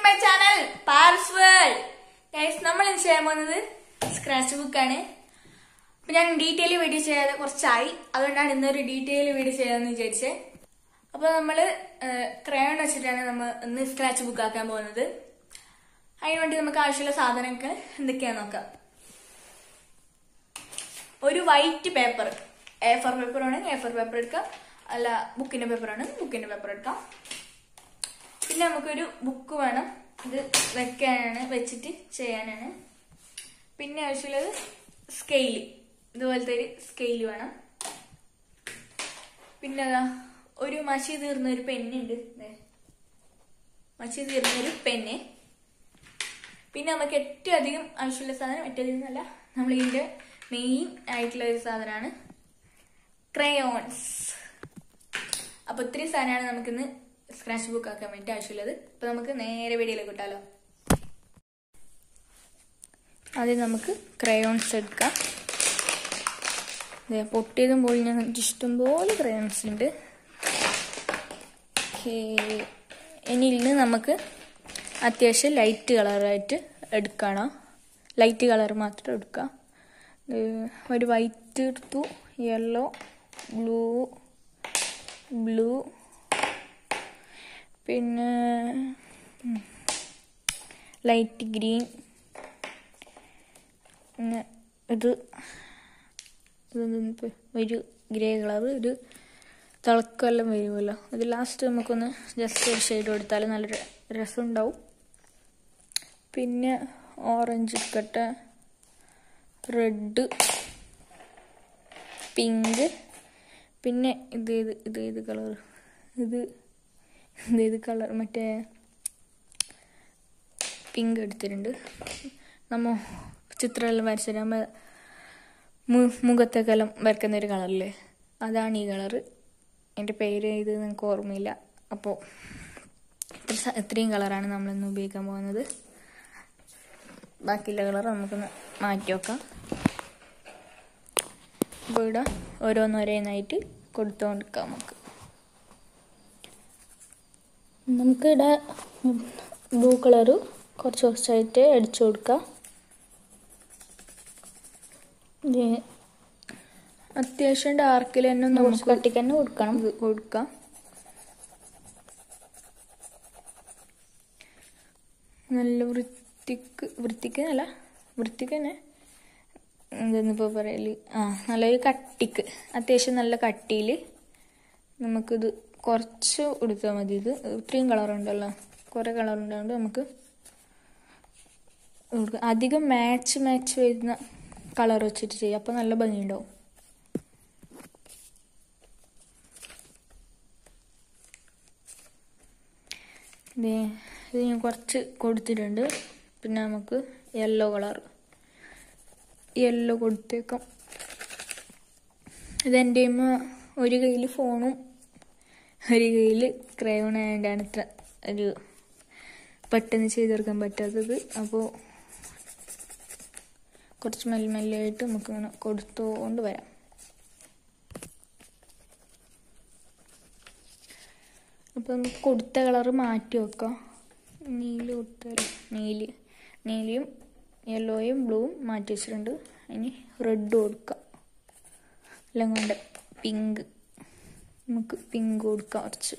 My channel Pars World guys നമ്മൾ ഇന്ന് ചെയ്യാൻ പോകുന്നത് സ്ക്രാച്ച് ബുക്കാണ് അപ്പൊ ഞാൻ ഡീറ്റെയിൽ വീഡിയോ ചെയ്യാതെ കുറച്ചായി അതുകൊണ്ടാണ് ഇന്നൊരു ഡീറ്റെയിൽ വീഡിയോ ചെയ്യാമെന്ന് വിചാരിച്ചത് അപ്പൊ നമ്മള് ക്രയോൺ വെച്ചിട്ടാണ് നമ്മൾ ഇന്ന് സ്ക്രാച്ച് ബുക്ക് ആക്കാൻ പോകുന്നത് അതിന് വേണ്ടി നമുക്ക് ആവശ്യമുള്ള സാധനങ്ങൾ എന്തൊക്കെയാന്ന് നോക്കാം ഒരു white paper A four paper ആണെങ്കിൽ എ ഫോർ പേപ്പർ എടുക്കാം അല്ല ബുക്കിന്റെ പേപ്പർ ആണ് ബുക്കിന്റെ പേപ്പർ എടുക്കാം പിന്നെ നമുക്കൊരു ബുക്ക് വേണം ഇത് വെക്കാനാണ് വെച്ചിട്ട് ചെയ്യാനാണ് പിന്നെ ആവശ്യമുള്ളത് സ്കെയില് ഇതുപോലത്തെ ഒരു സ്കെയില് വേണം പിന്നെ അതാ ഒരു മഷി തീർന്ന ഒരു പെന്നുണ്ട് ദേ. മഷി തീർന്ന ഒരു പെന്ന് പിന്നെ നമുക്ക് ഏറ്റവും അധികം ആവശ്യമുള്ള സാധനം ഏറ്റവും അധികം എന്നല്ല നമ്മൾ ഇതിന്റെ മെയിൻ ആയിട്ടുള്ള ഒരു സാധനമാണ് ക്രയോൺസ് അപ്പൊ ഇത്രയും സാധനമാണ് നമുക്കിന്ന് സ്ക്രാച്ച് ബുക്ക് ആക്കാൻ വേണ്ടി ആവശ്യമുള്ളത് അപ്പൊ നമുക്ക് നേരെ വീഡിയോയിലേക്ക് കിട്ടാലോ ആദ്യം നമുക്ക് ക്രയോൺസ് എടുക്കാം ദേ പൊട്ടിയതും പോയി ഞാൻ ഇഷ്ടംപോലെ ക്രയോൺസ് ഉണ്ട് ഓക്കേ. ഇനി ഇതിന് നമുക്ക് അത്യാവശ്യം ലൈറ്റ് കളറായിട്ട് എടുക്കണം ലൈറ്റ് കളർ മാത്രം എടുക്കാം ഇത് ഒരു വൈറ്റ് എടുത്തു യെല്ലോ ബ്ലൂ ബ്ലൂ പിന്നെ ലൈറ്റ് ഗ്രീൻ പിന്നെ ഇത് ഇതെന്താ ഒരു ഗ്രേ കളർ ഒരു തിളക്കെല്ലാം വരുമല്ലോ ഇത് ലാസ്റ്റ് നമുക്കൊന്ന് ജസ്റ്റ് ഒരു ഷെയ്ഡ് കൊടുത്താൽ നല്ല ര- രസമുണ്ടാവും പിന്നെ ഓറഞ്ച് എടുക്കട്ടെ റെഡ് പിങ്ക് പിന്നെ ഇത് ഇത് ഇത് ഇത് കളർ ഇത് ഇത് ഇത് കളർ മറ്റേ പിങ്ക് എടുത്തിട്ടുണ്ട് നമ്മ ചിത്രമെല്ലാം വരച്ചിട്ട് മുഖത്തൊക്കെല്ലാം വരക്കുന്ന ഒരു കളറില്ലേ അതാണ് ഈ കളറ് എൻ്റെ പേര് ഇത് നിങ്ങൾക്ക് ഓർമ്മയില്ല അപ്പോൾ ഇത്രയും കളറാണ് നമ്മളിന്ന് ഉപയോഗിക്കാൻ പോകുന്നത് ബാക്കിയുള്ള കളർ നമുക്കൊന്ന് മാറ്റി വെക്കാം അപ്പോൾ ഇവിടെ ഓരോന്നോരോന്നായിട്ട് കൊടുത്തുകൊണ്ടിരിക്കാം നമുക്ക് നമുക്കിവിടെ ബ്ലൂ കളറ് കുറച്ച് കുറച്ചായിട്ട് അടിച്ചു കൊടുക്കാം ഇത് അത്യാവശ്യം ഡാർക്കിൽ തന്നെ നമുക്ക് കട്ടിക്ക് തന്നെ കൊടുക്കണം ഇത് കൊടുക്കാം നല്ല വൃത്തിക്ക് വൃത്തിക്ക് അല്ല വൃത്തിക്ക് തന്നെ എന്തെന്നിപ്പോൾ പറയല് ആ നല്ലൊരു കട്ടിക്ക് അത്യാവശ്യം നല്ല കട്ടിയിൽ നമുക്കിത് കുറച്ച് എടുത്താൽ മതി ഇത് ഇത്രയും കളറുണ്ടല്ലോ കുറേ കളറുണ്ടായതുകൊണ്ട് നമുക്ക് കൊടുക്കാം. അധികം മാച്ച് മാച്ച് വരുന്ന കളർ വെച്ചിട്ട് ചെയ്യാം അപ്പോൾ നല്ല ഭംഗിയുണ്ടാവും ദേ, ഇത് ഞാൻ കുറച്ച് കൊടുത്തിട്ടുണ്ട് പിന്നെ നമുക്ക് യെല്ലോ കളർ യെല്ലോ കൊടുത്തേക്കാം ഇതെൻ്റെ ഒരു കയ്യിൽ ഫോണും ഒരു കയ്യിൽ ക്രയോൺ ആയതുകൊണ്ടാണ് ഇത്ര ഒരു പെട്ടെന്ന് ചെയ്തെടുക്കാൻ പറ്റാത്തത് അപ്പോൾ കുറച്ച് മെല്ലെ മെല്ലെ ആയിട്ട് നമുക്ക് ഇങ്ങനെ കൊടുത്തുകൊണ്ട് വരാം അപ്പോൾ നമുക്ക് കൊടുത്ത കളറ് മാറ്റി വെക്കാം നീല കൊടുത്താൽ നീല് നീലയും യെല്ലോയും ബ്ലൂവും മാറ്റി വെച്ചിട്ടുണ്ട് ഇനി റെഡ് കൊടുക്കാം എല്ലാം കൊണ്ട് പിങ്ക് നമുക്ക് പിങ്ക് കൊടുക്കാം കുറച്ച്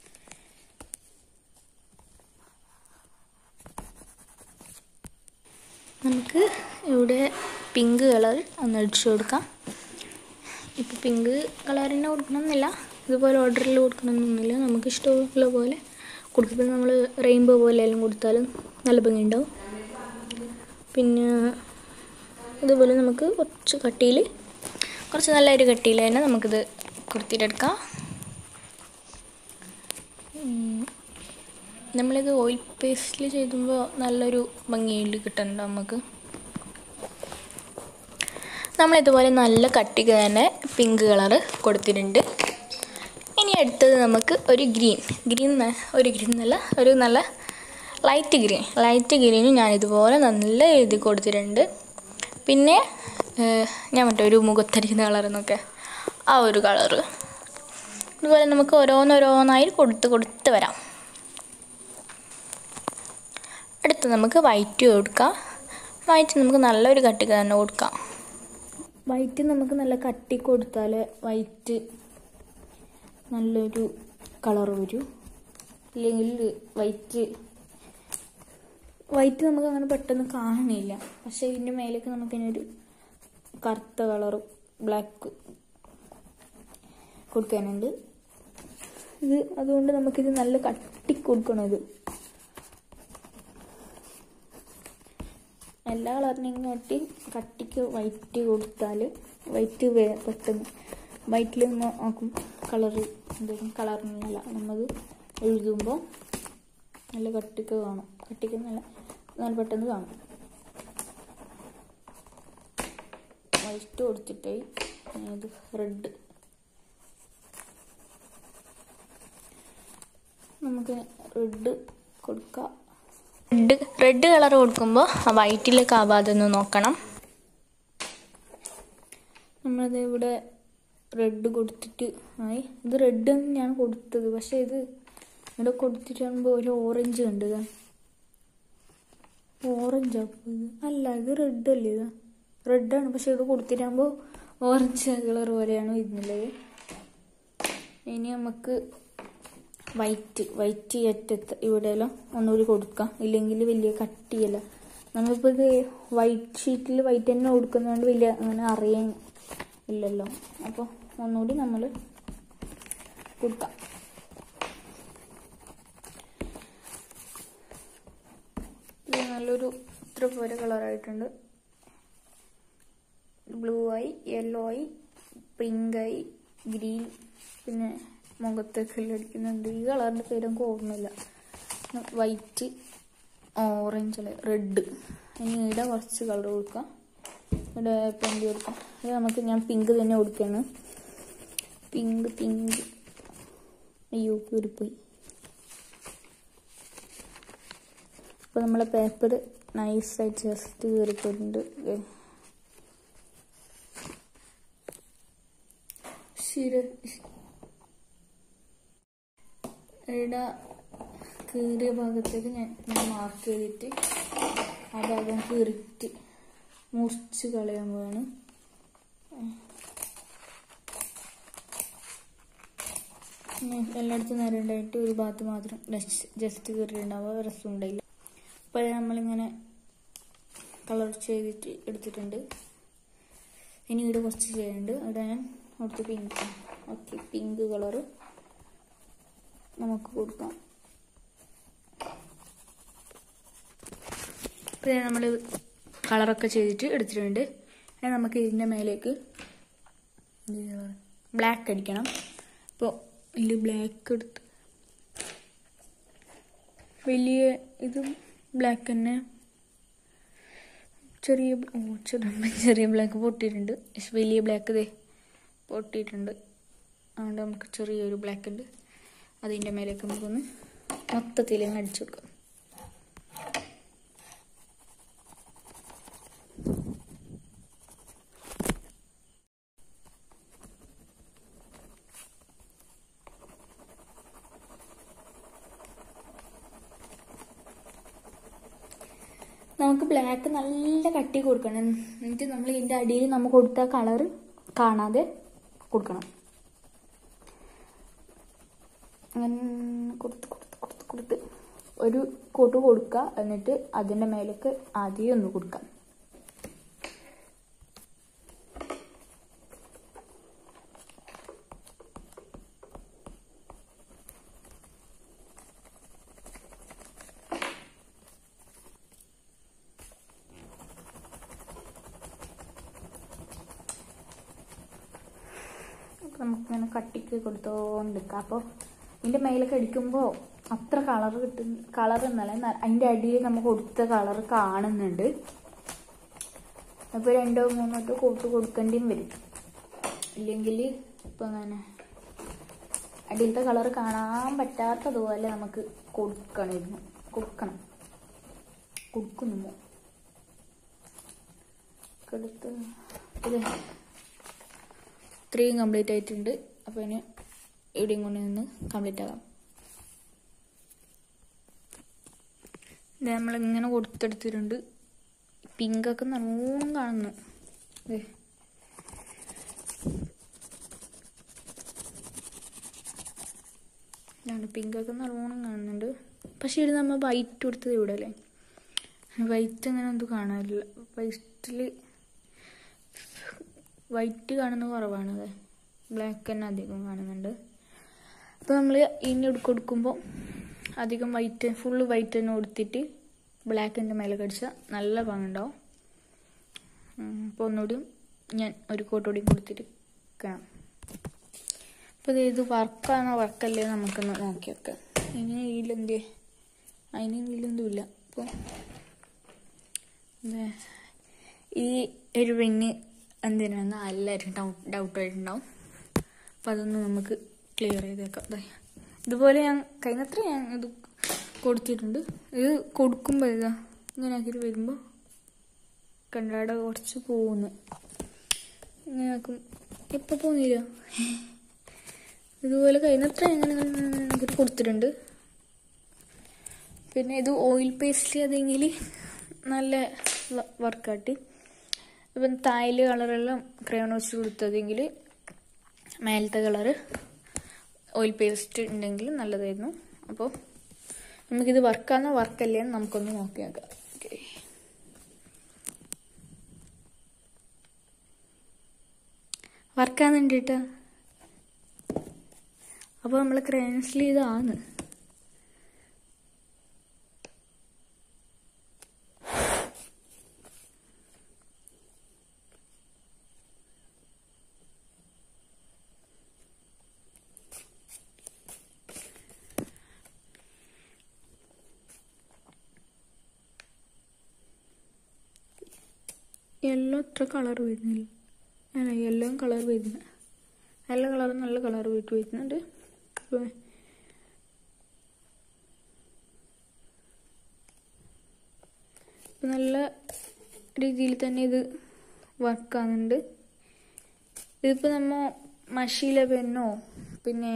നമുക്ക് ഇവിടെ പിങ്ക് കളർ ഒന്ന് അടിച്ചു കൊടുക്കാം ഇപ്പോൾ പിങ്ക് കളർ തന്നെ കൊടുക്കണമെന്നില്ല ഇതുപോലെ ഓർഡറിൽ കൊടുക്കണമെന്നൊന്നുമില്ല നമുക്ക് ഇഷ്ടമുള്ള പോലെ കൊടുക്കുമ്പോൾ നമ്മൾ റെയിൻബോ പോലെ എല്ലാം കൊടുത്താലും നല്ല ഭംഗിയുണ്ടാവും പിന്നെ ഇതുപോലെ നമുക്ക് കുറച്ച് കട്ടിയിൽ കുറച്ച് നല്ലൊരു കട്ടിയിൽ തന്നെ നമുക്കിത് കൊടുത്തിട്ടെടുക്കാം ഉം. നമ്മളിത് ഓയിൽ പേസ്റ്റിൽ ചെയ്തുമ്പോൾ നല്ലൊരു ഭംഗിയിൽ കിട്ടുന്നുണ്ട് നമുക്ക് നമ്മളിതുപോലെ നല്ല കട്ടിക്ക് തന്നെ പിങ്ക് കളറ് കൊടുത്തിട്ടുണ്ട് ഇനി അടുത്തത് നമുക്ക് ഒരു ഗ്രീൻ ഗ്രീൻ ന- ഒരു ഗ്രീൻ എന്നല്ല ഒരു നല്ല ലൈറ്റ് ഗ്രീൻ ലൈറ്റ് ഗ്രീനും ഞാൻ ഇതുപോലെ നല്ല എഴുതി കൊടുത്തിട്ടുണ്ട് പിന്നെ ഏഹ്, ഞാൻ മറ്റേ ഒരു മുഖത്തരിക്കുന്ന കളറെന്നൊക്കെ ആ ഒരു കളറ് ഇതുപോലെ നമുക്ക് ഓരോന്നോരോന്നായി കൊടുത്ത് കൊടുത്ത് വരാം അടുത്ത് നമുക്ക് വൈറ്റ് കൊടുക്കാം വൈറ്റ് നമുക്ക് നല്ലൊരു കട്ടിക്ക് തന്നെ കൊടുക്കാം വൈറ്റ് നമുക്ക് നല്ല കട്ടി കൊടുത്താൽ വൈറ്റ് നല്ലൊരു കളർ വരും ഇല്ലെങ്കിൽ വൈറ്റ് വൈറ്റ് നമുക്ക് അങ്ങനെ പെട്ടെന്ന് കാണുന്നില്ല പക്ഷേ ഇതിൻ്റെ മേലേക്ക് നമുക്കിനൊരു കറുത്ത കളർ ബ്ലാക്ക് കൊടുക്കാനുണ്ട് ഇത് അതുകൊണ്ട് നമുക്കിത് നല്ല കട്ടി കൊടുക്കണം ഇത് എല്ലാ കളറിനെയും കാട്ടി കട്ടിക്ക് വൈറ്റ് കൊടുത്താൽ വൈറ്റ് പെട്ടെന്ന് വൈറ്റിൽ നിന്ന് നോക്കും കളറ് എന്തെങ്കിലും കളറിനല്ല നമ്മൾ എഴുതുമ്പോൾ നല്ല കട്ടിക്ക് കാണും കട്ടിക്ക് നല്ല നല്ല പെട്ടെന്ന് കാണും വൈറ്റ് കൊടുത്തിട്ട് ഇത് റെഡ് നമുക്ക് റെഡ് കൊടുക്കാം റെഡ് റെഡ് കളർ കൊടുക്കുമ്പോൾ വൈറ്റിലേക്ക് ആവാതെ ഒന്ന് നോക്കണം നമ്മളത് ഇവിടെ റെഡ് കൊടുത്തിട്ട് ആയി ഇത് റെഡ് ഞാൻ കൊടുത്തത് പക്ഷേ ഇത് ഇവിടെ കൊടുത്തിട്ടാകുമ്പോൾ ഒരു ഓറഞ്ച് ഉണ്ട് ഇതാ ഓറഞ്ച് ഇത് അല്ല ഇത് റെഡ് അല്ലേ ഇത് റെഡാണ് പക്ഷെ ഇത് കൊടുത്തിട്ടാകുമ്പോൾ ഓറഞ്ച് കളർ പോലെയാണ് വരുന്നുള്ളത് ഇനി നമുക്ക് വൈറ്റ് വൈറ്റ് അറ്റത്ത് ഇവിടെയെല്ലാം ഒന്നുകൂടി കൊടുക്കാം ഇല്ലെങ്കിൽ വലിയ കട്ടിയല്ല നമ്മളിപ്പോൾ ഇത് വൈറ്റ് ഷീറ്റിൽ വൈറ്റ് തന്നെ കൊടുക്കുന്നതുകൊണ്ട് വലിയ അങ്ങനെ അറിയാൻ ഇല്ലല്ലോ അപ്പോൾ ഒന്നുകൂടി നമ്മൾ കൊടുക്കാം ഇത് നല്ലൊരു ഇത്ര പോലെ കളറായിട്ടുണ്ട് ബ്ലൂ ആയി യെല്ലോ ആയി പിങ്ക് ആയി ഗ്രീൻ പിന്നെ മുഖത്തൊക്കെ അടിക്കുന്നുണ്ട് ഈ കളറിൻ്റെ പേര് നമുക്ക് ഓർമ്മയില്ല വൈറ്റ് ഓറഞ്ച് അല്ലെ റെഡ് ഇനി ഇവിടെ കുറച്ച് കളർ കൊടുക്കാം ഇവിടെ പെയിൻറ് കൊടുക്കാം ഇത് നമുക്ക് ഞാൻ പിങ്ക് തന്നെ കൊടുക്കുകയാണ് പിങ്ക് പിങ്ക് അയ്യോ കീറിപ്പോയി അപ്പോൾ നമ്മളെ പേപ്പർ നൈസായിട്ട് ജസ്റ്റ് കീറിപ്പോയിട്ടുണ്ട് ശരി ഇവിടെ കീറിയ ഭാഗത്തേക്ക് ഞാൻ ഞാൻ മാർക്ക് ചെയ്തിട്ട് ആ ഭാഗം കീറിയിട്ട് മുറിച്ച് കളയാൻ പോവാണ് എല്ലായിടത്തും നേരണ്ടായിട്ട് ഒരു ഭാഗത്ത് മാത്രം ജസ്റ്റ് കീറിയിട്ടുണ്ടാവുക രസം ഉണ്ടായില്ല അപ്പോൾ നമ്മളിങ്ങനെ കളർ ചെയ്തിട്ട് എടുത്തിട്ടുണ്ട് ഇനി ഇവിടെ കുറച്ച് ചെയ്യാനുണ്ട് ഇവിടെ ഞാൻ അവിടുത്തെ പിങ്ക് ഓക്കെ പിങ്ക് കളറ് നമുക്ക് കൊടുക്കാം പിന്നെ നമ്മൾ കളറൊക്കെ ചെയ്തിട്ട് എടുത്തിട്ടുണ്ട് ഇനി നമുക്ക് ഇതിൻ്റെ മേലേക്ക് ബ്ലാക്ക് അടിക്കണം അപ്പോൾ ഇതിൽ ബ്ലാക്ക് എടുത്ത് വലിയ ഇത് ബ്ലാക്ക് തന്നെ ചെറിയ ഓ ചെറിയ ചെറിയ ബ്ലാക്ക് പൊട്ടിയിട്ടുണ്ട് വലിയ ബ്ലാക്ക് ഇതേ പൊട്ടിയിട്ടുണ്ട് അതുകൊണ്ട് നമുക്ക് ചെറിയൊരു ബ്ലാക്ക് ഉണ്ട് അതിൻ്റെ മേലേക്ക് നമുക്കൊന്ന് മൊത്തത്തിൽ അടിച്ചു കൊടുക്കാം നമുക്ക് ബ്ലാക്ക് നല്ല കട്ടി കൊടുക്കണം എന്നിട്ട് നമ്മൾ ഇതിൻ്റെ അടിയിൽ നമ്മൾ കൊടുത്ത കളറ് കാണാതെ കൊടുക്കണം അങ്ങനെ കൊടുത്ത് കൊടുത്ത് കൊടുത്ത് കൊടുത്ത് ഒരു കോട്ട് കൊടുക്കുക എന്നിട്ട് അതിൻ്റെ മേലേക്ക് ആദ്യം ഒന്ന് കൊടുക്കാം അപ്പോൾ നമുക്കിങ്ങനെ കട്ടിക്ക് കൊടുത്തോണ്ടിരിക്കാം അപ്പോൾ ഇതിൻ്റെ മേലേക്ക് അടിക്കുമ്പോൾ അത്ര കളർ കിട്ടും കളർ എന്നല്ല അതിൻ്റെ അടിയിൽ നമ്മൾ കൊടുത്ത കളർ കാണുന്നുണ്ട് അപ്പോൾ രണ്ടോ മൂന്നോ ഒക്കെ കൂട്ട് കൊടുക്കേണ്ടിയും വരും ഇല്ലെങ്കിൽ ഇപ്പം അങ്ങനെ അടിയിലത്തെ കളർ കാണാൻ പറ്റാത്തതുപോലെ നമുക്ക് കൊടുക്കണമായിരുന്നു കൊടുക്കണം കൊടുക്കുന്നു കൊടുത്ത് ഇത് ഇത്രയും കംപ്ലീറ്റ് ആയിട്ടുണ്ട് അപ്പോൾ ഇനി ഇവിടെയും കൊണ്ട് നിന്ന് കംപ്ലീറ്റ് ആകാം ഇത് നമ്മളിങ്ങനെ കൊടുത്തെടുത്തിട്ടുണ്ട് പിങ്കൊക്കെ നല്ലോണം കാണുന്നു ദേ. ഇതാണ് പിങ്കൊക്കെ നല്ലോണം കാണുന്നുണ്ട് പക്ഷേ ഇത് നമ്മൾ വൈറ്റ് കൊടുത്തത് ഇവിടെ അല്ലേ വൈറ്റ് അങ്ങനെ ഒന്നും കാണാനില്ല വൈറ്റിൽ വൈറ്റ് കാണുന്ന കുറവാണ് അതെ ബ്ലാക്ക് തന്നെ അധികം കാണുന്നുണ്ട് അപ്പോൾ നമ്മൾ ഇനി കൊടുക്കുമ്പോൾ അധികം വൈറ്റ് ഫുള്ള് വൈറ്റ് തന്നെ കൊടുത്തിട്ട് ബ്ലാക്കിൻ്റെ മേലെ കടിച്ചാൽ നല്ല ഭംഗിണ്ടാവും അപ്പോൾ ഒന്നുകൂടിയും ഞാൻ ഒരു കോട്ട് കൂടി കൊടുത്തിട്ട് കാണാം അപ്പോൾ ഇത് വർക്കാണോ വർക്കല്ലേ നമുക്കൊന്ന് നോക്കി വെക്കാം ഇനി ഇതിലെന്തേ അതിന് ഇതിലൊന്നുമില്ല അപ്പോൾ എന്താ ഈ ഒരു പെണ്ണ് എന്തിനാണെന്ന് എല്ലാവരും ഡൗട്ട് ഡൗട്ട് ആയിട്ടുണ്ടാവും അപ്പം അതൊന്ന് നമുക്ക് ക്ലിയർ ചെയ്തേക്കാം ദേ. ഇതുപോലെ ഞാൻ കഴിഞ്ഞത്ര ഞാൻ ഇത് കൊടുത്തിട്ടുണ്ട് ഇത് കൊടുക്കുമ്പോൾ ഇതാ ഇങ്ങനെ ആക്കിയിട്ട് വരുമ്പോൾ കണ്ടാട കുറച്ച് പോകുന്നു ഇങ്ങനെ ആക്കും ഇപ്പം പോകുന്നില്ല ഇതുപോലെ കഴിഞ്ഞത്ര ഞാൻ ഇങ്ങനെ കൊടുത്തിട്ടുണ്ട് പിന്നെ ഇത് ഓയിൽ പേസ്റ്റ് അതെങ്കിൽ നല്ല വർക്കാട്ടി ഇപ്പം തായല് കളറെല്ലാം ക്രയോൺ വെച്ച് കൊടുത്തതെങ്കിൽ മേലത്തെ കളറ് ഓയിൽ പേസ്റ്റ് ഉണ്ടെങ്കിൽ നല്ലതായിരുന്നു അപ്പോൾ നമുക്കിത് വർക്കാണോ വർക്കല്ലേ എന്ന് നമുക്കൊന്ന് നോക്കി നോക്കാം ഓക്കെ വർക്കാന്നുണ്ട് കേട്ടോ അപ്പോൾ നമ്മൾ ക്രയോൺസിൽ ഇതാണ് യെല്ലോ അത്ര കളർ വരുന്നില്ല അല്ല യെല്ലോ കളർ വരുന്ന യെല്ലോ കളർ നല്ല കളർ വീട്ട് വരുന്നുണ്ട് അപ്പോൾ ഇപ്പം നല്ല രീതിയിൽ തന്നെ ഇത് വർക്കാകുന്നുണ്ട് ഇതിപ്പോൾ നമ്മൾ മഷിയിലെ പെന്നോ പിന്നെ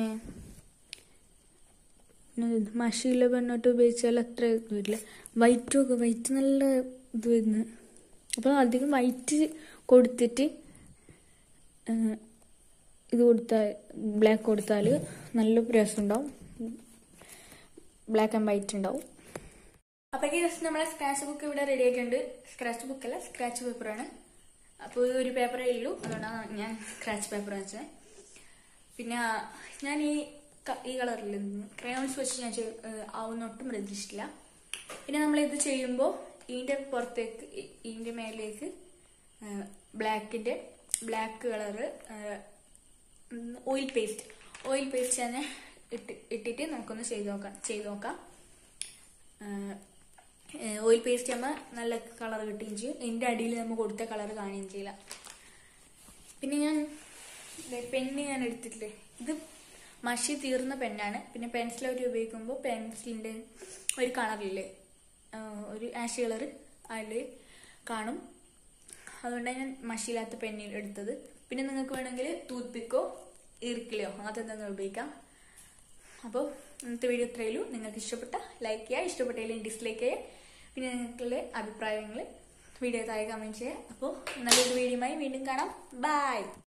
മഷിയിലെ പെണ്ണോട്ട് ഉപയോഗിച്ചാൽ അത്ര ഇത് വരില്ല വൈറ്റും ഒക്കെ വൈറ്റ് നല്ല ഇത് വരുന്നു അപ്പോൾ അധികം വൈറ്റ് കൊടുത്തിട്ട് ഏഹ്, ഇത് കൊടുത്താൽ ബ്ലാക്ക് കൊടുത്താൽ നല്ല രസമുണ്ടാവും ബ്ലാക്ക് ആൻഡ് വൈറ്റ് ഉണ്ടാവും അപ്പോൾ ജസ്റ്റ് നമ്മളെ സ്ക്രാച്ച് ബുക്ക് ഇവിടെ റെഡി ആയിട്ടുണ്ട് സ്ക്രാച്ച് ബുക്ക് അല്ല സ്ക്രാച്ച് പേപ്പറാണ് അപ്പോൾ ഇത് ഒരു പേപ്പറേ ഉള്ളൂ അതുകൊണ്ടാണ് ഞാൻ സ്ക്രാച്ച് പേപ്പർ വെച്ചത് പിന്നെ ഞാൻ ഈ ക- ഈ കളറിൽ ക്രയോൺസ് വെച്ച് ഞാൻ ചെയ്- ഏഹ് ആവുന്ന ഒട്ടും പ്രതീക്ഷിച്ചില്ല പിന്നെ നമ്മൾ ഇത് ചെയ്യുമ്പോൾ ഇതിന്റെ പുറത്തേക്ക് ഇ- ഇതിന്റെ മേലേക്ക് ബ്ലാക്കിന്റെ black colour oil paste oil paste തന്നെ ഇട്ട് ഇട്ടിട്ട് നമുക്കൊന്ന് ചെയ്ത് നോക്കാം ചെയ്ത് നോക്കാം ഓയിൽ പേസ്റ്റ് ആകുമ്പോൾ നല്ല കളർ കിട്ടുകയും ചെയ്യും ഇതിന്റെ അടിയിൽ നമ്മൾ കൊടുത്ത കളർ കാണുകയും ചെയ്യില്ല പിന്നെ ഞാൻ പെണ്ണ് ഞാൻ എടുത്തിട്ടില്ലേ ഇത് മഷി തീർന്ന പെണ്ണാണ് പിന്നെ പെൻസിൽ ഒരു ഉപയോഗിക്കുമ്പോൾ പെൻസിലിന്റെ ഒരു കളറില്ലേ ഒരു ആഷ് കളർ അതിൽ കാണും അതുകൊണ്ടാണ് ഞാൻ മഷിയില്ലാത്ത പെണ്ണിൽ എടുത്തത് പിന്നെ നിങ്ങൾക്ക് വേണമെങ്കിൽ ടൂത്ത് പിക്കോ ഇറുക്കിളിയോ അങ്ങനത്തെ എന്തെങ്കിലും ഉപയോഗിക്കാം അപ്പോൾ ഇന്നത്തെ വീഡിയോ ഇത്രയുള്ളൂ നിങ്ങൾക്ക് ഇഷ്ടപ്പെട്ട ലൈക്ക് ചെയ്യുക ഇഷ്ടപ്പെട്ടില്ലെങ്കിൽ ഡിസ്ലൈക്ക് ചെയ്യുക പിന്നെ നിങ്ങളുടെ അഭിപ്രായങ്ങൾ വീഡിയോ താഴെ കമൻറ്റ് ചെയ്യുക അപ്പോൾ നല്ലൊരു വീഡിയോയുമായി വീണ്ടും കാണാം ബൈ